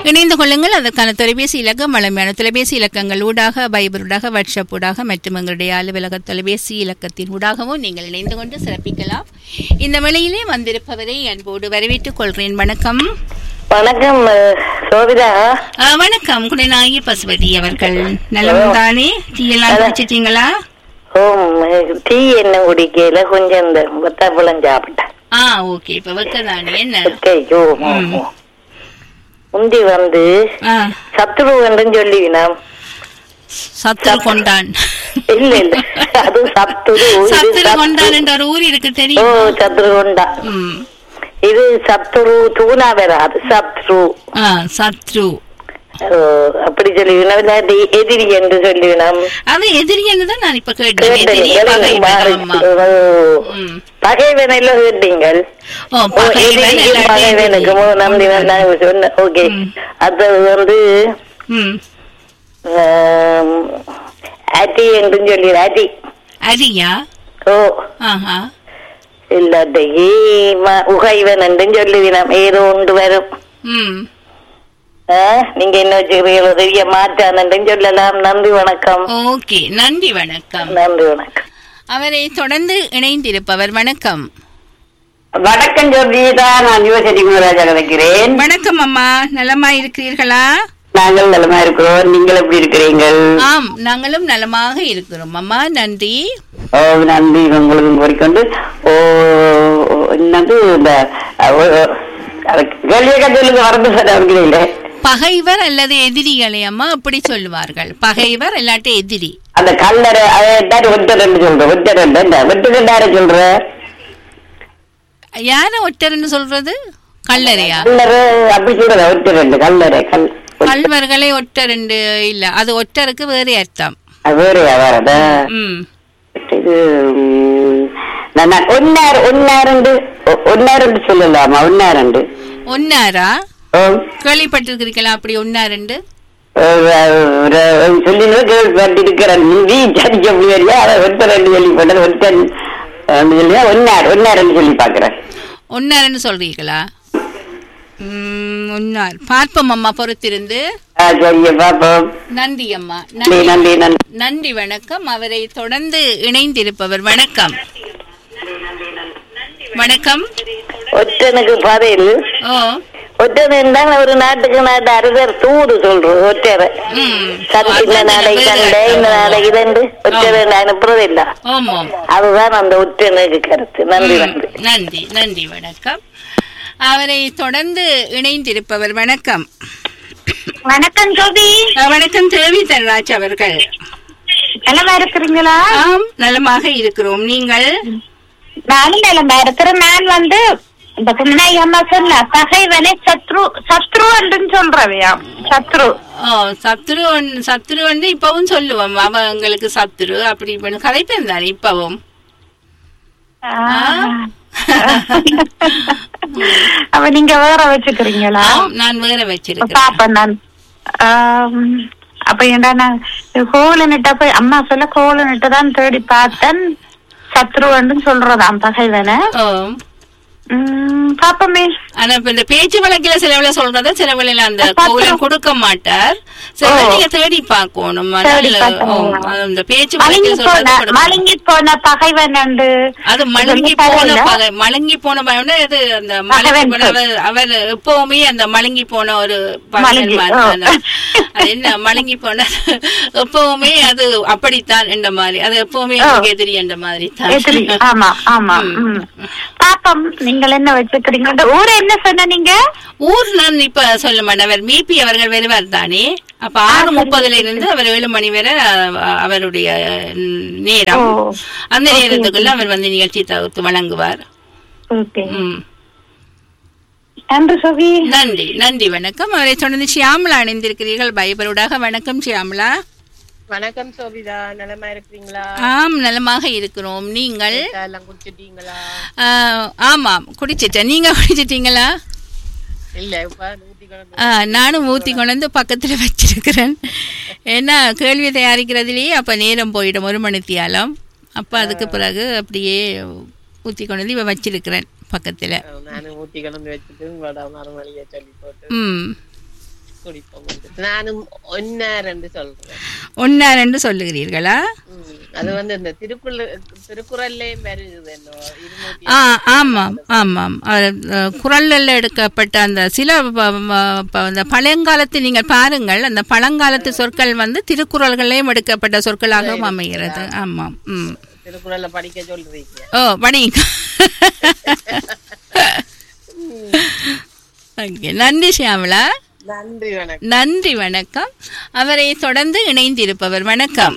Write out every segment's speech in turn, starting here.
இணைந்து கொள்ளுங்கள் அதற்கான தொலைபேசி இலக்கம் வளமையான தொலைபேசி இலக்கங்கள் ஊடாக பைபர் ஊடாக வாட்ஸ்அப் ஊடாக மற்றும் எங்களுடைய அலுவலக தொலைபேசி இலக்கத்தின் ஊடாகவும் நீங்கள் இணைந்து கொண்டு சிறப்பிக்கலாம் இந்த வேளையிலே வந்திருப்பவரை அன்போடு வரவேற்றுக் கொள்கிறேன் வணக்கம் வணக்கம் அஹ், சோபிதா ஆ, வணக்கம் குடநாயகி பசுபதி அவர்கள் நலம் தானே டீயெல்லாம் குடிச்சிட்டீங்களா ஓம் அஹ், டீ என்ன குடிக்கல கொஞ்சம் இந்த வத்தாப்பழம் சாப்பிட்டேன் ஆ ஓகே இப்ப வைக்கதானே என்ன ஐயோ, ம். முந்தி வந்து ஆ சத்துரு என்றும் சொல்லிவினாம் சத்துரு கொண்டான் இல்ல இல்ல அது சத்துரு இது சத்துரு சத்து- கொண்டான் என்ற ஒரு ஊர் இருக்கு ஓ தெரியும் சத்துரு கொண்டா ம் இது சத்துரு தூணா வராது சத்ரு ஆ சத்ரு ஓ, அப்படி சொல்லிவினா இல்லாட்டி எதிரி என்று சொல்லிவினாம் அது எதிரின்னு தான் நான் இப்ப கேட்டேன் எதிரி கேட்டீங்க பகைவன், ஆமா. ம். பகைவன் எல்லாம் கேட்டீங்கள் ஓ ஓ, பகைவன் எதிரிக்கு இல்லாட்டி பகைவனுக்கு எதிரி. மோ- நம்பி வந்தாங்க சொன்ன ஓகே ம். அது வந்து ம் ஆம், அடி என்று சொல்லி அடி அரியா ஓ ஆஹா இல்லாட்டி ம- உகைவன் என்றும் சொல்லுவினாம் ஏதோ ஒன்று வரும் ம் ஆ, நீங்க என்ன வச்சுக்கிறீங்களோ பெரிய மாற்றான் என்றும் சொல்லலாம் நன்றி வணக்கம் ஓகே நன்றி வணக்கம் நன்றி வணக்கம் அவரை தொடர்ந்து இணைந்திருப்பவர் வணக்கம் வணக்கம் ஜோதிதா நான் யுவசரி குமராஜா கிடைக்கிறேன் வணக்கம் அம்மா நலமா இருக்கிறீர்களா நாங்கள் நலமா இருக்கிறோம் நீங்கள் எப்படி இருக்கிறீர்கள் ஆம் நாங்களும் நலமாக இருக்கிறோம் அம்மா நன்றி ஓ நன்றி உங்களுக்கு கோரிக்கொண்டு ஓ என்னது இந்த கேள்வியை சொல்லுங்க வரது சார் அவர்களே பகைவர் அல்லது எதிரிகளை அம்மா அப்படி சொல்லுவார்கள் பகைவர் இல்லாட்டி எதிரி அந்த கல்லறை அதை ஒற்ற ரெண்டு சொல்ற ஒற்ற ரெண்டு என்ன ஒற்ற ரெண்டு யாரை சொல்ற யார ஒற்றர்னு சொல்றது கல்லறையா கல்லறை அப்படி சொல்ற ஒற்ற ரெண்டு கல்லறை கல் கல்வர்களை ஒற்றரெண்டு இல்ல அது ஒற்றருக்கு வேறு அர்த்தம் அது வேறையா வேறதா ம் இது ம், நான் நான் ஒன்னார் ஒன்னாரண்டு ஒ- ஒன்னாரண்டு சொல்லலாமா ஒன்னாரண்டு ஒன்னாரா ஓ கேள்விப்பட்டிருக்கிறீங்களா அப்படி ஒன்னா ரெண்டு சொல்லினது கேள்விப்பட்டிருக்கிறேன் நீ சரிக்க முடியலையா அதை ஒருத்தர் ரெண்டு கேள்விப்பட்டது ஒருத்தன் ரெண்டு சொல்லியா ஒன்னார் ஒன்னார் ரெண்டு சொல்லி பாக்குறேன் ஒன்னாருன்னு சொல்றீங்களா ம், ஒன்னார் பார்ப்போம் அம்மா பொறுத்திருந்து ஆ, சரிங்க பாப்போம் நன்றி அம்மா நன்றி நன்றி நன்றி நன்றி நன்றி வணக்கம் அவரை தொடர்ந்து இணைந்திருப்பவர் வணக்கம் வணக்கம் ஒற்றனுக்கு பதில் ஓ ஒற்றன் தான் ஒரு நாட்டுக்கு நாட்டு அரசர் தூது சொல்றோம் ஒற்றரை ம் சரி இந்த அதான் நாளைக்கு வேறு கண்டே இந்த அர்த்தம். நாளைக்கு ரெண்டு ஒற்றரை அனுப்புறது இல்ல ஆமாம் அதுதான் அந்த ஒற்றனுக்கு கருத்து நன்றி நன்றி நன்றி நன்றி வணக்கம் அவரை தொடர்ந்து இணைந்திருப்பவர் வணக்கம் வணக்கம் ஜோபி அஹ், வணக்கம் தேவி தன்ராஜ் அவர்கள் நலமா இருக்கிறீங்களா ஆம் நலமாக இருக்கிறோம் நீங்கள் நானும் நலமா இருக்கிறேன் நான் வந்து இந்த புன்னாய் அம்மா சொன்ன பகைவனை சத்ரு சத்ரு என்று சொல்றவையா சத்ரு ஓ சத்ரு வந்து- சத்ரு வந்து இப்பவும் சொல்லுவோம் அவங்களுக்கு சத்ரு அப்படி இப்படின்னு கதைப்பேன் தானே இப்பவும் அவ நீங்க வேற வச்சுக்கிறீங்களா ஆம், நான் வேற வச்சிருக்கிறேன் பாப்பேன் நான் ஆம், அப்ப ஏண்டா நான் கோலனிட்ட போய் அம்மா சொல்ல கோலனிட்ட தான் தேடி பார்த்தேன் சத்ருவன்னு சொல்றதாம் பகைவனை ஓ உம், பாப்போமே ஆனா இப்ப இந்த பேச்சு வழக்கில சிலவுல சொல்றத சிலவுல அந்த சத்ரு. கோலம் கொடுக்க மாட்டார் சில ஓ. நீங்க தேடி பார்க்கணும் தேடி அதனால, பார்க்கணும். ஓ, அது அந்த பேச்சு மழுங்கி வழக்கில் சொல்றது போன கொடுக்க மழுங்கி போன பகைவன் உண்டு அது மழுங்கி போன பகை மழுங்கி போன பகை இது அந்த மழுங்கி பகைவன் போன அவர் அவர் எப்பவுமே அந்த மழுங்கி போன ஒரு பகைவன் மழுங்கி, மாதிரி ஓ. தான். அது என்ன மழுங்கி போன எப்பவுமே அது அப்படித்தான் என்ற மாதிரி அது எப்பவுமே ஓ. எனக்கு எதிரி என்ற மாதிரி எதிரி தான் ஆமா ஆமா ம். ம். பாப்போம் நீங்கள் என்ன வச்சுக்கிறீங்க இந்த ஊர் என்ன சொன்ன நீங்க ஊர் நான் இப்ப சொல்ல மாட்டேன் அவர் பிபி அவர்கள் வருவார் தானே அப்ப ஆறு முப்பதுல இருந்து அவர் ஏழு மணி வரை அஹ், அவருடைய ம், நேரம் ஓ. அந்த ஓகே, நேரத்துக்குள்ள அவர் வந்து நிகழ்ச்சி தொகுத்து வழங்குவார் ஓகே ம். நன்றி சுகி நன்றி நன்றி வணக்கம் அவரை தொடர்ந்து ஷியாமலா அணிந்திருக்கிறீர்கள் பைபருடாக வணக்கம் ஷியாமலா வணக்கம் சோபிதா நலமா இருக்கிறீங்களா ஆம் நலமாக இருக்கிறோம் நீங்கள் எல்லாம் குடிச்சிட்டீங்களா ஆஹ், ஆமாம் குடிச்சிட்டேன் நீங்க குடிச்சிட்டீங்களா இல்ல இப்ப ஊத்தி கலந்து ஆ, நானும் ஊற்றி கொண்டு வந்து பக்கத்தில் வச்சிருக்கிறேன் ஏன்னா கேள்வி தயாரிக்கிறதுலேயே அப்போ நேரம் போயிடும் ஒரு மணித்தியாலம் அப்போ அதுக்கு பிறகு அப்படியே ஊற்றி கொண்டு வந்து இவ வச்சிருக்கிறேன் பக்கத்தில் நானும் ஊத்தி கலந்து வச்சுட்டு உங்களோட மறுமொழியை சொல்லி போட்டு ம் குடிப்போம் வந்து. நானும் ஒன்னார் என்று சொல்றேன் ஒன்னார் என்று சொல்லுகிறீர்களா ம். அது வந்து இந்த திருக்குறள் திருக்குறள்லயும் வருது என்ன இருநூத்தி ஆ ஆமாம் ஆமாம் அது, அஹ், குறளில் எடுக்கப்பட்ட அந்த சில ப- ப- ப- அந்த பழங்காலத்து நீங்கள் பாருங்கள் அந்த பழங்காலத்து சொற்கள் வந்து திருக்குறள்களையும் எடுக்கப்பட்ட சொற்களாகவும் அமைகிறது ஆமாம் ம் திருக்குறள்ல படிக்க சொல்றீங்க ஓ படிங்க ஓகே நன்றி ஷியாமலா நன்றி வணக்கம் நன்றி வணக்கம் அவரை தொடர்ந்து இணைந்திருப்பவர் வணக்கம்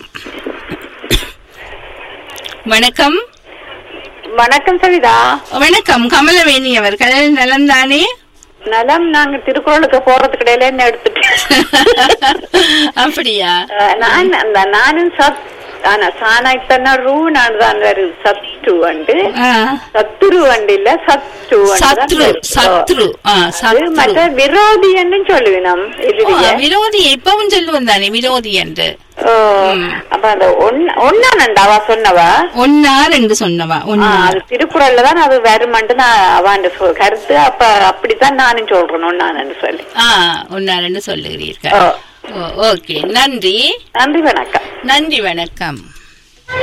வணக்கம் வணக்கம் சவிதா வணக்கம் கமலவேணி அவர்கள் நலம்தானே நலம் நாங்க திருக்குறளுக்கு போறதுக்கு இடையில என்ன எடுத்துட்டேன் அப்படியா அஹ் நான் அந்த நானும் சத் ஆனா சாணாய்த்தன ரூ நான் தான் வருது சத்து வண்டு ஆ. சத்துரு வண்டு இல்ல சத்து சத்ரு சத்ரு ஆ, அது சத்ரு மற்ற விரோதின்னு சொல்லுவினம் ஓ, எதிரிய விரோதி எப்பவும் சொல்லுவோம் தானே விரோதி என்று ஓ, அப்ப அந்த ஒன்ன ஒன்னானண்டாவா சொன்னவா ஒன்னார் என்று சொன்னவா ஆ, ஒன்னார் அது திருக்குறள்ல தான் அது வருமன்ட்டு நான் அவாண்ட சொ- கருத்து அப்ப அப்படித்தான் நானும் சொல்றேன் ஒன்னானு சொல்லி ஆ ஒன்னார் என்று சொல்லுகிறீர்கள் ஓ. ஓ, ஓகே நன்றி நன்றி வணக்கம் நன்றி வணக்கம்